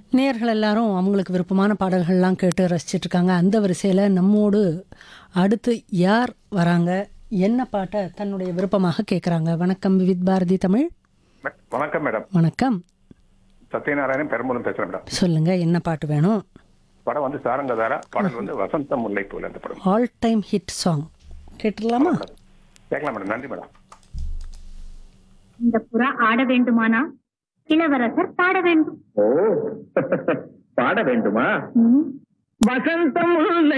நேயர்கள் எல்லாரும் அவங்களுக்கு விருப்பமான பாடல்கள்லாம் கேட்டு ரசிச்சிட்டு இருக்காங்க அந்த வரிசையில் நம்மோடு அடுத்து யார் வராங்க என்ன பாட்டை தன்னுடைய விருப்பமாக கேட்குறாங்க வணக்கம் விவித் பாரதி தமிழ் மே- வணக்கம் மேடம் வணக்கம் சத்யநாராயணன் பெரும்பலூர் பேசுறேன் மேடம் சொல்லுங்க என்ன பாட்டு வேணும் படம் வந்து சாரங்கதாரா பாடல் வந்து வசந்த முல்லை போல அந்த படம் ஆல் டைம் ஹிட் சாங் கேட்டுடலாமா கேட்கலாம் மேடம் நன்றி மேடம் இந்த புறா ஆட வேண்டுமானா இளவரசர் பாட வேண்டும் ஓ பாட வேண்டுமா ம், வசந்த முல்லை